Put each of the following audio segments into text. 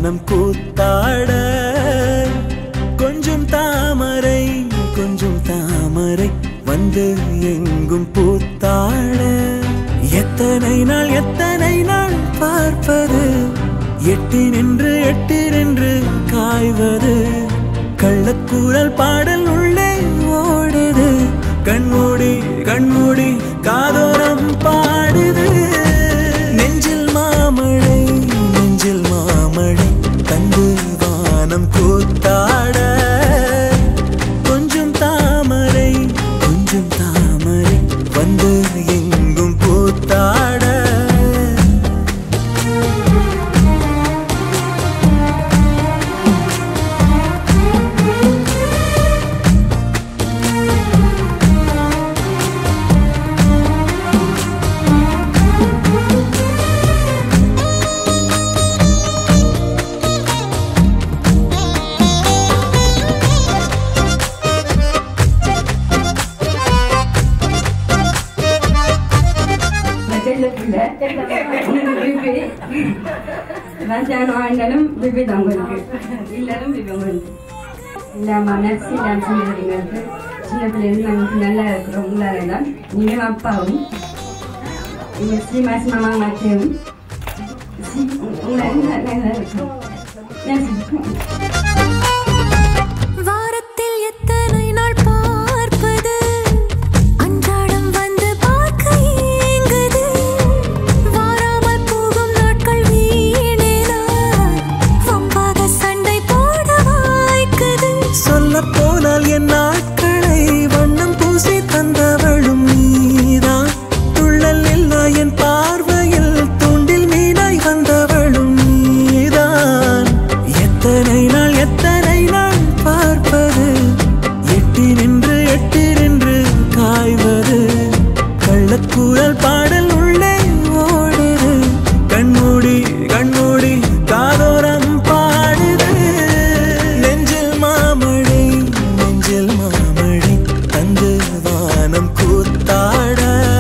வானம் கூத்தாட கொஞ்சம் தாமரை கொஞ்சம் தாமரை வந்து எங்கும் பூத்தாட எத்தனை நாள் எத்தனை நாள் பார்ப்பது எட்டி நின்று எட்டி நின்று காய்வது கள்ளக்கூறல் பாடல் உள்ளே ஓடுது கண்மூடி கண்மூடி காதோரம் பாடுது நெஞ்சில் மாமழை நெஞ்சில் மாமழை தந்து வானம் கூத்தாட கொஞ்சம் தாமரை கொஞ்சம் தாமரை வந்து எங்கும் பூத்தாட செல்ல பிள்ளை பிபி ரஞ்சானம் ஆண்டாலும் பிபி தான் உங்களுக்கு எல்லாரும் பிபி உங்களுக்கு இல்லாம நர்சி டான்ஸ் பண்ணுறீங்களுக்கு சின்ன பிள்ளைங்க நமக்கு நல்லா இருக்கிறோம் உங்களால தான் நீங்களும் அப்பாவும் எங்கள் ஸ்ரீமாஸ் மாமா மாற்றியும் உங்களை நல்லா இருக்கும் நன்றி வாரத்தில் எத்தனை நாள் பார்ப்பது அன்றாடம் வந்து பார்க்க ஏங்குது வாராமல் போகும் நாட்கள் வீணேனா வம்பாக சண்டை போட வாய்க்குது சொல்ல போனால் என் நாட்களை வண்ணம் பூசி தந்தவளும் நீதான் துள்ளல் இல்லா என் பார்வையில் தூண்டில் மீனாய் வந்தவளும் நீதான் எத்தனை நாள் எத்தனை நாள் பார்ப்பது எட்டி நின்று எட்டி நின்று காய்வது கள்ளக்கூறல் பாடல் உள்ளே ஓடுது கண்மூடி கண்மூடி காதோரம் பாடுது நெஞ்சில் மாமழை நெஞ்சில் மாமழை தந்து வானம் கூத்தாட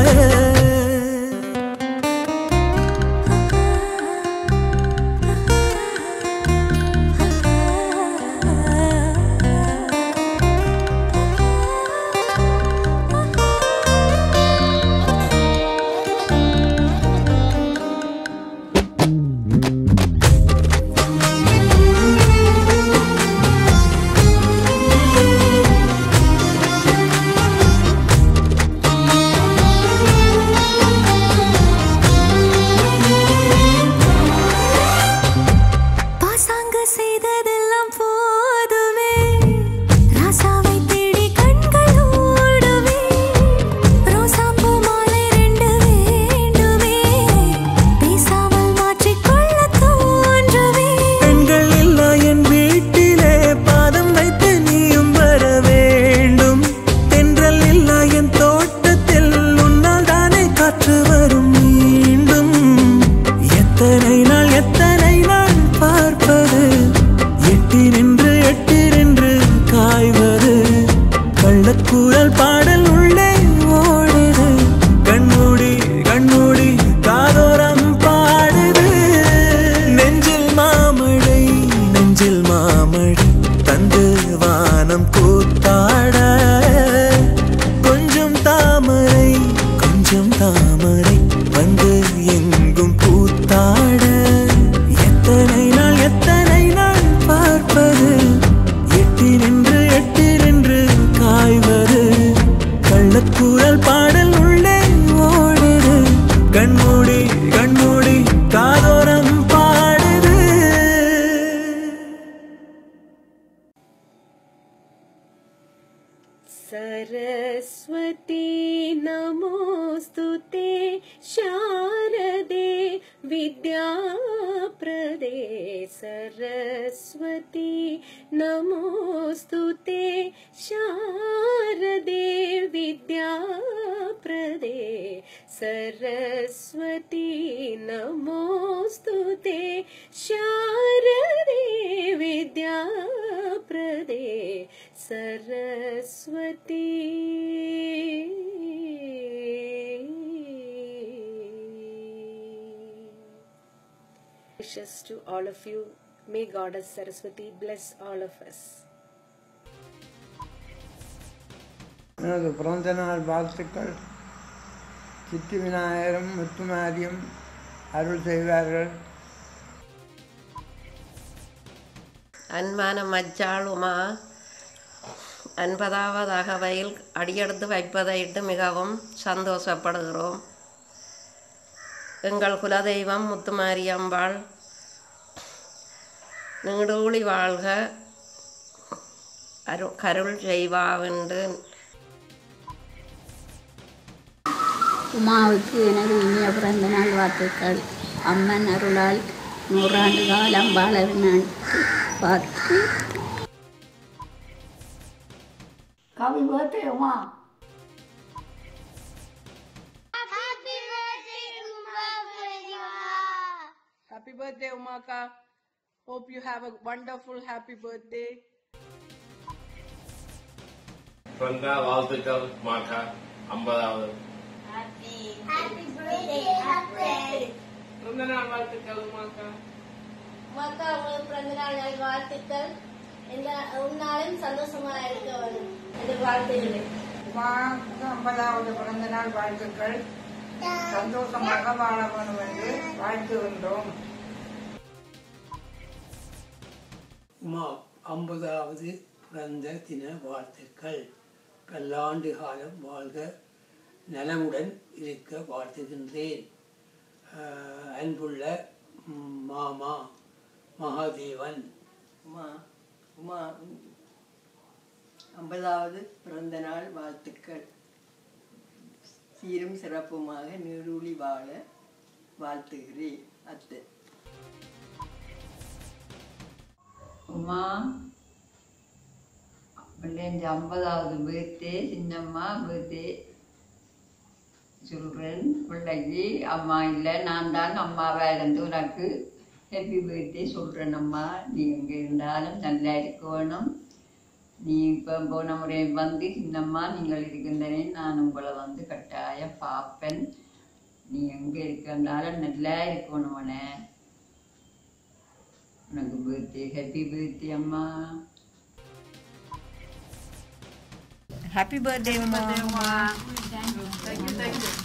பாசாங்கு செய்ததெல்லாம் போதுமே ராசாவை தேடி கண்கள் ஓடுமே ரோசாப்பூ மாலை ரெண்டு வேண்டுமே பேசாமல் மாற்றிக்கொள்ள தோன்றுமே பெண்கள் இல்லா என் வீட்டிலே பாதம் வைத்து நீயும் வர வேண்டும் தென்றல் இல்லா என் தோட்டத்தில் உன்னால் தானே காற்று வரும் மீண்டும் எத்தனை நாள் எத்தனை நாள் பார்ப்பது எட்டி நின்று எட்டி நின்று காய்வது கள்ளக்கூறல் பாடல் உள்ளே ஓடுது கண்மூடி கண்மூடி காதோரம் பாடுது நெஞ்சில் மாமழை நெஞ்சில் மாமழை தந்து வானம் கூத்தாட கொஞ்சம் தாமரை கொஞ்சம் தாமரை வந்து எங்கும் பூத்தாட எத்தனை நாள் எத்தனை நாள் பார்ப்பது எட்டி நின்று எட்டி நின்று காய்வது கள்ளக்கூறல் பாடல் உள்ளே ஓடுது கண்மூடி கண்மூடி காதோரம் பாடுது सरस्वती नमोऽस्तु ते शारदे विद्याप्रदे सरस्वती नमोऽस्तु ते शारदे विद्याप्रदे सरस्वती नमोऽस्तु ते शारदे विद्याप्रदे Saraswati Wishes to all of you May Goddess Saraswati bless all of us. எனது பிறந்த நாள் வாழ்த்துக்கள் சித்தி விநாயகரும் முத்துமாரியும் அருள் செய்வார்கள் அன்பான மச்சாளுமா அன்பதாவது அகவையில் அடியெடுத்து வைப்பதையிட்டு மிகவும் சந்தோஷப்படுகிறோம் எங்கள் குலதெய்வம் முத்துமாரியம்பாள் நீடூழி வாழ்க அரு கருள் செய்வாவென்று உமாவுக்கு எனது இனிய பிறந்த நாள் வாழ்த்துக்கள் அம்மன் அருளால் நூறாண்டு காலம் வாழ நான் பார்த்து Happy birthday, Uma. Happy birthday, Umaka. Hope you have a wonderful happy birthday. பிறந்த வாழ்த்துக்கள் மாக்கா ஐம்பதாவது பிறந்த நாள் வாழ்த்துக்கள் உமாக்கா மக்கா உங்களுக்கு பிறந்த நாள் நல் வாழ்த்துக்கள் எல்லா உன்னாலும் சந்தோஷமா இருக்க வேணும் என்று வாழ்த்துகிறேன் உமாவுக்கு ஐம்பதாவது பிறந்த நாள் வாழ்த்துக்கள் சந்தோஷமாக வாழ வேண்டும் என்று வாழ்த்துகின்றோம் உமா ஐம்பதாவது பிறந்த தின வாழ்த்துக்கள் பல்லாண்டு காலம் வாழ்க நலமுடன் இருக்க வாழ்த்துகின்றேன் ஆஹ் அன்புள்ள ம், மாமா மகாதேவன் உமா உமா ஐம்பதாவது பிறந்த நாள் வாழ்த்துக்கள் சீரும் சிறப்புமாக நீடூழி வாழ வாழ்த்துகிறேன் அத்தை உமா பிள்ளைங்க ஐம்பதாவது பர்த்டே சின்னம்மா பர்த்டே சொல்கிறேன் பிள்ளைக்கு அம்மா இல்லை நான் தான் அம்மாவாக இருந்து உனக்கு ஹாப்பி பர்த்டே சொல்கிறேன் அம்மா நீ எங்கே இருந்தாலும் நல்லா இருக்க வேணும் நீ இப்போ போன முறை வந்து சின்னம்மா நீங்கள் இருக்கின்றனே நான் உங்களை வந்து கட்டாயம் பார்ப்பேன் நீ எங்கே இருக்கின்றாலும் நல்லா இருக்கணும் உன உனக்கு பர்த்டே ஹாப்பி பர்த்டே அம்மா Happy birthday, Uma. Thank you, thank you.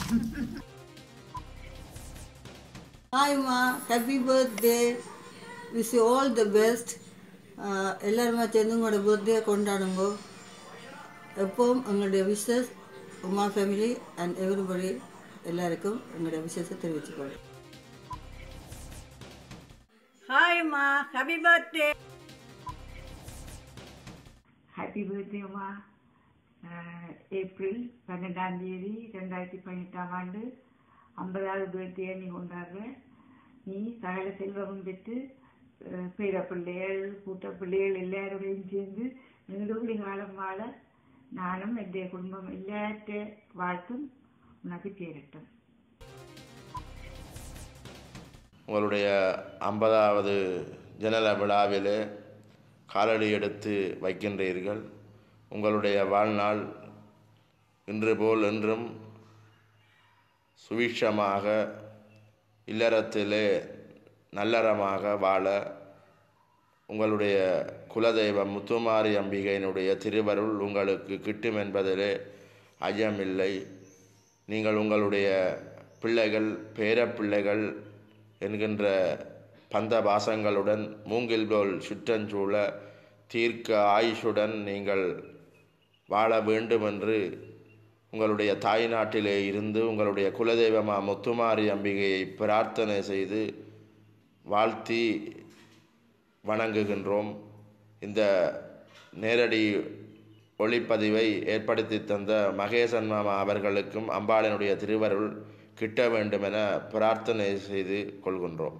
ஹாய்மா happy birthday wish you all the best எல்லாருமே சேர்ந்து உங்களோட பர்த்டே கொண்டாடுங்க எப்பவும் எங்களுடைய wishes Uma family and everybody எல்லாருக்கும் எங்களுடைய விஷஸை தெரிவிச்சுக்கொள்ளும் Hi, Ma. Happy birthday. Happy birthday அம்மா ஏப்ரல் பன்னெண்டாம் தேதி ரெண்டாயிரத்தி பதினெட்டாம் ஆண்டு ஐம்பதாவது பர்த்டே நீ கொண்டாடுற நீ சகல செல்வமும் பெற்று அஹ், பேர பிள்ளைகள் கூட்ட பிள்ளைகள் எல்லாரோடையும் சேர்ந்து நீடூழி காலம் வாழ நானும் என்னுடைய குடும்பம் எல்லாற்ற வாழ்த்தும் உனக்கு சேரட்டும் உங்களுடைய ஐம்பதாவது ஜனல விழாவிலே காலடி எடுத்து வைக்கின்றீர்கள் உங்களுடைய வாழ்நாள் இன்று போல் என்றும் சுவிட்சமாக இல்லறத்திலே நல்லறமாக வாழ உங்களுடைய குலதெய்வம் முத்துமாரி அம்பிகையினுடைய திருவருள் உங்களுக்கு கிட்டும் என்பதிலே ஐயமில்லை நீங்கள் உங்களுடைய பிள்ளைகள் பேரப்பிள்ளைகள் என்கின்ற பந்த பாசங்களுடன் மூங்கில் போல் சுற்றஞ்சூழ தீர்க்க ஆயுஷுடன் நீங்கள் வாழ வேண்டும் என்று உங்களுடைய தாய்நாட்டிலே இருந்து உங்களுடைய குலதெய்வமா முத்துமாரி அம்பிகையை பிரார்த்தனை செய்து வாழ்த்தி வணங்குகின்றோம் இந்த நேரடி ஒளிப்பதிவை ஏற்படுத்தி தந்த மகேசன் மாமா அவர்களுக்கும் அம்பாளினுடைய திருவருள் கிட்ட வேண்டும் என பிரார்த்தனை செய்து கொள்கின்றோம்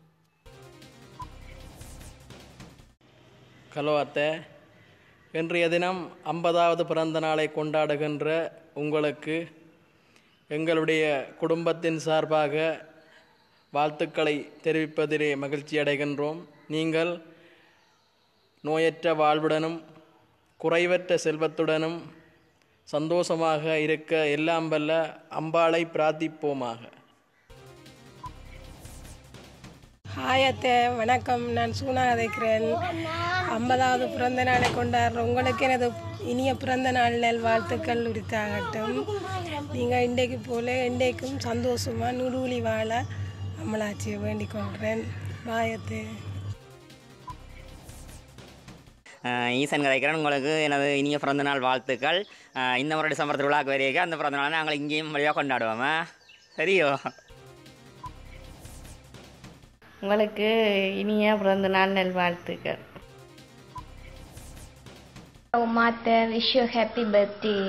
ஹலோ அத்தை இன்றைய தினம் ஐம்பதாவது பிறந்த நாளை கொண்டாடுகின்ற உங்களுக்கு எங்களுடைய குடும்பத்தின் சார்பாக வாழ்த்துக்களை தெரிவிப்பதிலே மகிழ்ச்சி அடைகின்றோம் நீங்கள் நோயற்ற வாழ்வுடனும் குறைவற்ற செல்வத்துடனும் சந்தோஷமாக இருக்க எல்லாம் வல்ல அம்பாளை பிரார்த்திப்போமாக ஹாய் அத்தை வணக்கம் நான் சூனா கதைக்கிறேன் ஐம்பதாவது பிறந்த நாளை கொண்டாடுற உங்களுக்கு எனது இனிய பிறந்த நாள் நல் வாழ்த்துக்கள் உரித்தாகட்டும் நீங்கள் இன்றைக்கு போல இன்றைக்கும் சந்தோஷமாக நுடூலி வாழ அம்மளாச்சியை வேண்டிக் கொள்கிறேன் பாயத்து ஆஹ் ஈசன் கதைக்கிறேன் உங்களுக்கு எனது இனிய பிறந்தநாள் வாழ்த்துக்கள் ஆஹ் இந்த முறை டிசம்பர் திருவிழாக்கு வரைக்கும் அந்த பிறந்தநாளை நாங்கள் இங்கேயும் வழியாக கொண்டாடுவோமா சரியோ உங்களுக்கு இனிய பிறந்த நாள் நல்வாழ்த்துக்கள் Umata, wish you happy birthday.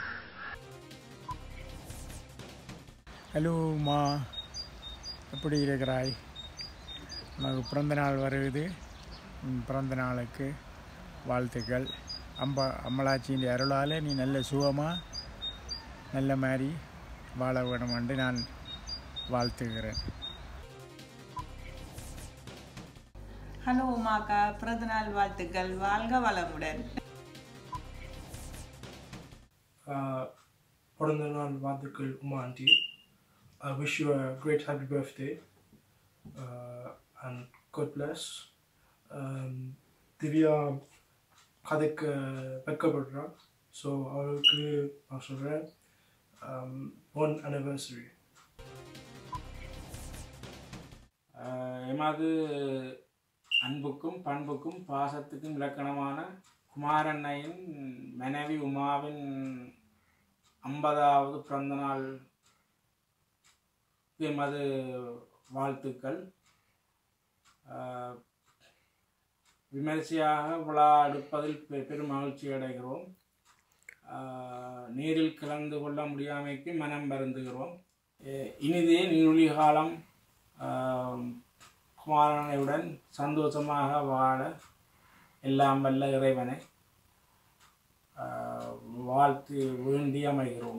Hello Uma எப்படி இருக்கிறாய் உனக்கு பிறந்த நாள் வருது உன் பிறந்த நாளுக்கு வாழ்த்துக்கள் அம்பா அம்மளாச்சியின் அருளால் நீ நல்ல சுகமாக நல்ல மாதிரி வாழ வேணும் என்று நான் வாழ்த்துகிறேன் ஹலோ உமாக்கா பிறந்தநாள் வாழ்த்துக்கள் வாழ்க வளமுடன் பிறந்த நாள் வாழ்த்துக்கள் Uma aunty I wish you a great happy birthday uh, and God bless. Um, Divya கதைக்க வெக்கப்படுறா ஸோ அவளுக்கு நான் சொல்கிறேன் ஒன் anniversary ஆஹ் எமது அன்புக்கும் பண்புக்கும் பாசத்துக்கும் இலக்கணமான குமாரண்ணையின் மனைவி உமாவின் ஐம்பதாவது பிறந்தநாள் எமது வாழ்த்துக்கள் ஆஹ் விமர்சையாக விழா எடுப்பதில் பெ- பெரும் மகிழ்ச்சி அடைகிறோம் ஆஹ் நீரில் கலந்து கொள்ள முடியாமைக்கு மனம் வருந்துகிறோம் எ- இனிதே நீரொலி காலம் ஆஹ் குமாரனையுடன் சந்தோஷமாக வாழ எல்லாம் வல்ல இறைவனை ஆஹ் வாழ்த்து வேண்டி அமைகிறோம்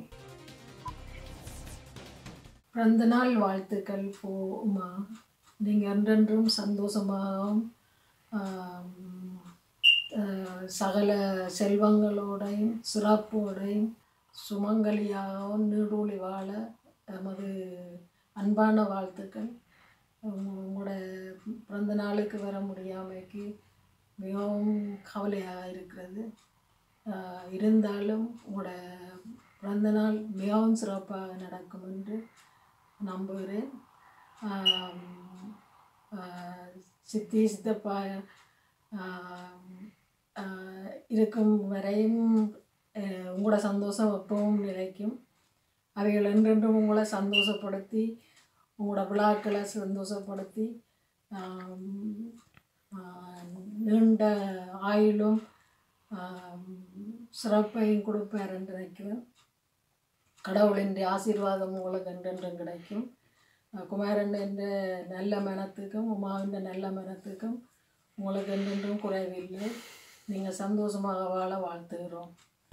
பிறந்த நாள் வாழ்த்துக்கள் போ உமா நீங்கள் என்றென்றும் சந்தோஷமாகவும் ஆம், அஹ், சகல செல்வங்களோடையும் சிறப்போடையும் சுமங்கலியாகவும் நீடூழி வாழ எமது அன்பான வாழ்த்துக்கள் உங்க- உங்களோட பிறந்த நாளுக்கு வர முடியாமைக்கு மிகவும் கவலையாக இருக்கிறது ஆஹ், இருந்தாலும் உங்களோட பிறந்த நாள் மிகவும் சிறப்பாக நடக்கும் என்று நம்புகிறேன் ஆம், ஆஹ், சித்தி சித்தப்பா ஆம், ஆஹ், இருக்கும் வரையும் அஹ், உங்களோட சந்தோஷம் எப்பவும் நிலைக்கும் அவைகள் என்றென்றும் உங்களை சந்தோஷப்படுத்தி உங்களோட விழாக்களை சந்தோஷப்படுத்தி ஆம், ஆஹ், நீண்ட ஆயுளும் ஆம், சிறப்பையும் கொடுப்பார் என்று நினைக்கிறேன் கடவுளின் ஆசீர்வாதம் உங்களுக்கு என்றென்றும் கிடைக்கும் அஹ் குமாரன் என்ற நல்ல மனத்துக்கும் உமாவின் நல்ல மனத்துக்கும் உங்களுக்கு என்றென்றும் குறைவில்லை நீங்கள் சந்தோஷமாக வாழ வாழ்த்துகிறோம்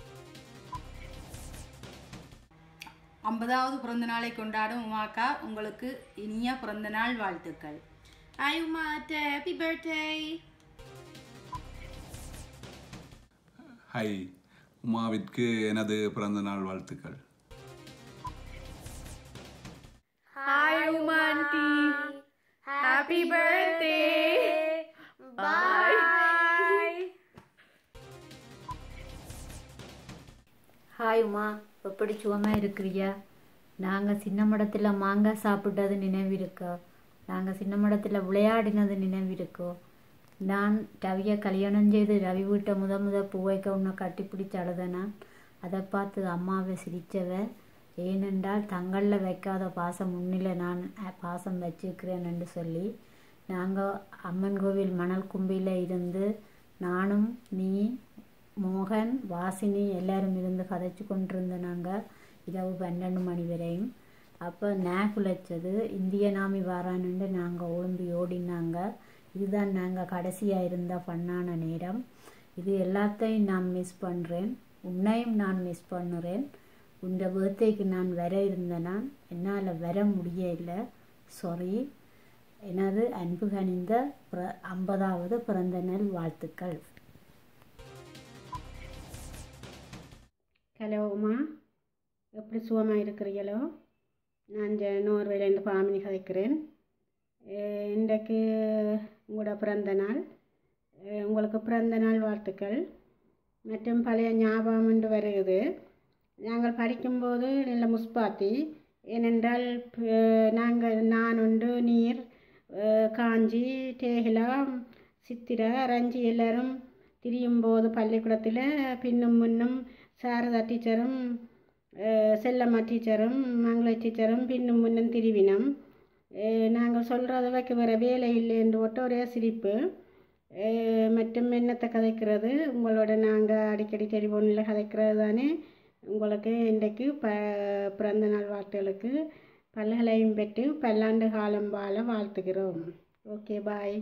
ஐம்பதாவது பிறந்த நாளை கொண்டாடும் உமாக்கா உங்களுக்கு இனிய பிறந்த நாள் வாழ்த்துக்கள் Hi, Umata. Happy birthday. Hi உமாவிற்கு எனது பிறந்தநாள் வாழ்த்துக்கள் Hi, Umanti. Happy birthday. Bye. Hi Uma எப்படி சுகமாக இருக்கிறியா நாங்கள் சின்ன மடத்தில் மாங்காய் சாப்பிட்டது நினைவிருக்கோ நாங்கள் சின்ன மடத்தில் விளையாடினது நினைவிருக்கோ நான் ரவியை கல்யாணம் செய்து ரவி வீட்டை முத முத பூவைக்க உன்னை கட்டிப்பிடிச்சு அழுதனா அதை பார்த்து அம்மாவை சிரித்தவ ஏனென்றால் தங்களில் வைக்காத பாசம் முன்னில் நான் அஹ், பாசம் வச்சிருக்கிறேன் என்று சொல்லி நாங்கள் அம்மன் கோவில் மணல் கும்பியில் இருந்து நானும் நீ மோகன் வாசினி எல்லாரும் இருந்து கதைச்சு கொண்டிருந்த நாங்கள் இரவு பன்னெண்டு மணி வரையும் அப்போ நேக் உழைச்சது இந்திய நாமி வாரானுண்டு நாங்கள் ஒழும்பி ஓடினாங்க இதுதான் நாங்கள் கடைசியாக இருந்த பண்ணான நேரம் இது எல்லாத்தையும் நான் மிஸ் பண்ணுறேன் உன்னையும் நான் மிஸ் பண்ணுறேன் உந்த பர்த்டேக்கு நான் வர இருந்தேனா என்னால் வர முடியல சாரி எனது அன்பு கனிந்த பிற ஐம்பதாவது பிறந்த நாள் வாழ்த்துக்கள் ஹலோ உமா எப்படி சுகமாக இருக்கிறீங்களோ நான் இங்கே நோர்வேலேருந்து பாமினி கதைக்கிறேன் அஹ் இன்றைக்கு உங்களோட பிறந்த நாள் அஹ் உங்களுக்கு பிறந்த நாள் வாழ்த்துக்கள் மற்றும் பழைய ஞாபகம் என்று வருகிறது நாங்கள் படிக்கும்போது நல்ல முஸ்பாத்தி ஏனென்றால் ப- நாங்கள் நான் உண்டு நீர் அஹ் காஞ்சி டேகிலா சித்திரா ரஞ்சி எல்லாரும் திரியும் போது பள்ளிக்கூடத்தில் பின்னும் முன்னும் சாரதா டீச்சரும் அஹ் செல்லம்மா டீச்சரும் மங்கள டீச்சரும் பின்னும் முன்னும் திரிவினம் அஹ் நாங்கள் சொல்கிறத வைக்க வேறு வேலை இல்லை என்று போட்டு ஒரே சிரிப்பு அஹ் மற்றும் என்னத்தை கதைக்கிறது உங்களோட நாங்கள் அடிக்கடி டெலிஃபோனில் கதைக்கிறது தானே உங்களுக்கு இன்றைக்கு ப பிறந்த நாள் வாழ்த்துகளுக்கு பல்கலையும் பெற்று பல்லாண்டு காலம் வாழ வாழ்த்துகிறோம் ஓகே பாய்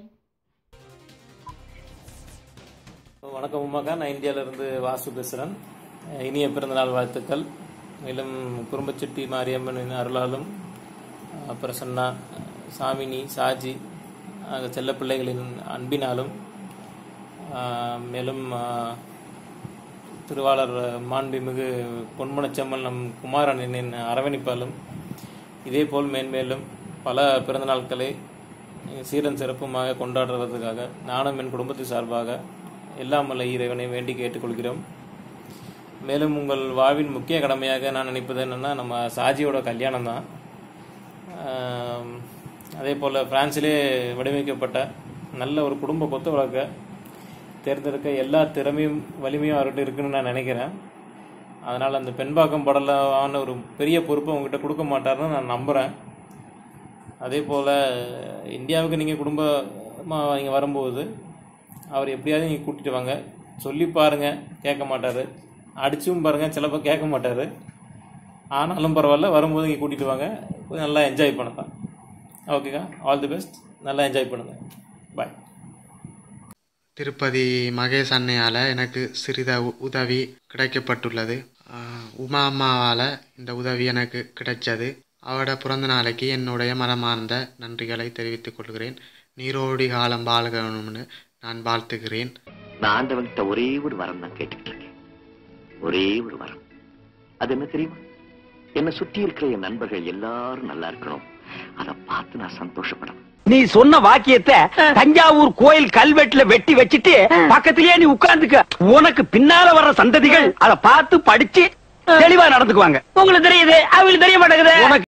வணக்கம் உமாக்கா நான் இந்தியாவிலிருந்து வாசு பேசுகிறேன் இனிய பிறந்தநாள் வாழ்த்துக்கள் மேலும் குறும்பச்செட்டி மாரியம்மனின் அருளாலும் அஹ், பிரசன்னா சாமினி சாஜி ஆகிய செல்ல பிள்ளைகளின் அன்பினாலும் அஹ், மேலும் அஹ், திருவாளர் மாண்புமிகு பொன்மனச்செம்மல் நம் குமாரனின் அரவணைப்பாலும் இதேபோல் மேன்மேலும் பல பிறந்த நாட்களை சீரன் சிறப்புமாக கொண்டாடுவதற்காக நானும் என் குடும்பத்தின் சார்பாக எல்லாம் வல்ல இறைவனை வேண்டி கேட்டுக்கொள்கிறோம் மேலும் உங்கள் வாழ்வின் முக்கிய கடமையாக நான் நினைப்பது என்னென்னா நம்ம சாஜியோட கல்யாணம் தான் அதே போல் பிரான்சிலே வடிவமைக்கப்பட்ட நல்ல ஒரு குடும்ப கொத்து வழக்க தேர்ந்தெடுக்க எல்லா திறமையும் வலிமையும் அவர்கிட்ட இருக்குன்னு நான் நினைக்கிறேன் அதனால் அந்த பெண்பாக்கம் படலான ஒரு பெரிய பொறுப்பை உங்ககிட்ட கொடுக்க மாட்டாருன்னு நான் நம்புகிறேன் அதே போல் இந்தியாவுக்கு நீங்கள் குடும்பமாக நீங்கள் வரும்போது அவர் எப்படியாவது நீங்கள் கூட்டிகிட்டு வாங்க சொல்லி பாருங்கள் கேட்க மாட்டார் அடிச்சும் பாருங்கள் சிலப்போ கேட்க மாட்டார் ஆனாலும் பரவாயில்ல வரும்போது இங்கே கூட்டிகிட்டு வாங்க கொஞ்சம் நல்லா என்ஜாய் பண்ணலாம் ஓகேக்கா ஆல் தி பெஸ்ட் நல்லா என்ஜாய் பண்ணுங்கள் பாய் திருப்பதி மகேஷ் அன்னையால் எனக்கு சிறித உ- உதவி கிடைக்கப்பட்டுள்ளது ஆஹ் உமா அம்மாவால் இந்த உதவி எனக்கு கிடைச்சது அவட பிறந்த நாளைக்கு என்னுடைய மனமார்ந்த நன்றிகளை தெரிவித்துக் கொள்கிறேன் நீரோடி காலம் வாழ்கணும்னு நான் வாழ்த்துகிறேன் நான் ஆண்டவன்கிட்ட ஒரே ஒரு வரம் தான் கேட்டுக்கிட்டு இருக்கேன் ஒரே ஒரு வரம் அது என்ன தெரியுமா என்னை சுற்றி இருக்கிற என் நண்பர்கள் எல்லாரும் நல்லா இருக்கணும் அதை பார்த்து நான் சந்தோஷப்படணும் நீ சொன்ன வாக்கியத்தை தஞ்சாவூர் கோயில் கல்வெட்டுல வெட்டி வச்சிட்டு பக்கத்திலேயே நீ உட்கார்ந்துக்க உனக்கு பின்னால வர்ற சந்ததிகள் அதை பார்த்து படிச்சு தெளிவா நடந்துக்குவாங்க உங்களுக்கு தெரியுது அவங்களுக்கு தெரிய மாட்டேங்குது உனக்கு